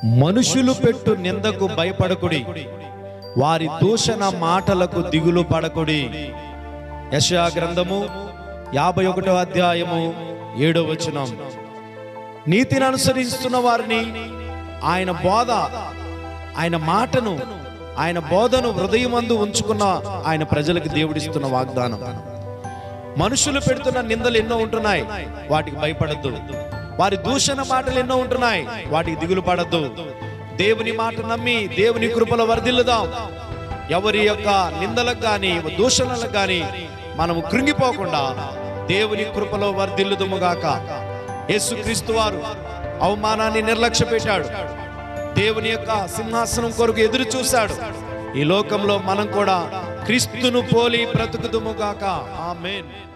మనుషులు పెట్టు నిందకు భయపడకుడి వారి దూషణ మాటలకు దిగులు పడకుడి యశా గ్రంథము యాభై ఒకటో అధ్యాయము ఏడో వచనం నీతిని అనుసరిస్తున్న వారిని ఆయన బోధ ఆయన మాటను ఆయన బోధను హృదయమందు ఉంచుకున్న ఆయన ప్రజలకు దేవుడిస్తున్న వాగ్దానం మనుషులు పెడుతున్న నిందలు ఎన్నో ఉంటున్నాయి వాటికి భయపడద్దు వారి దూషణ మాటలు ఎన్నో ఉంటున్నాయి వాటికి దిగులు పడద్దు దేవుని మాట నమ్మి దేవుని కృపలో వర్ధిల్లుదాం ఎవరి యొక్క నిందలకు కానీ దూషణలకు కానీ మనము కృంగిపోకుండా దేవుని కృపలో వర్ధిల్లుదుముగాక యేసుక్రీస్తు వారు అవమానాన్ని నిర్లక్ష్య పెట్టాడు దేవుని యొక్క సింహాసనం కొరకు ఎదురు చూశాడు ఈ లోకంలో మనం కూడా క్రీస్తును పోలి బ్రతుకుదుముగాక ఆమేన్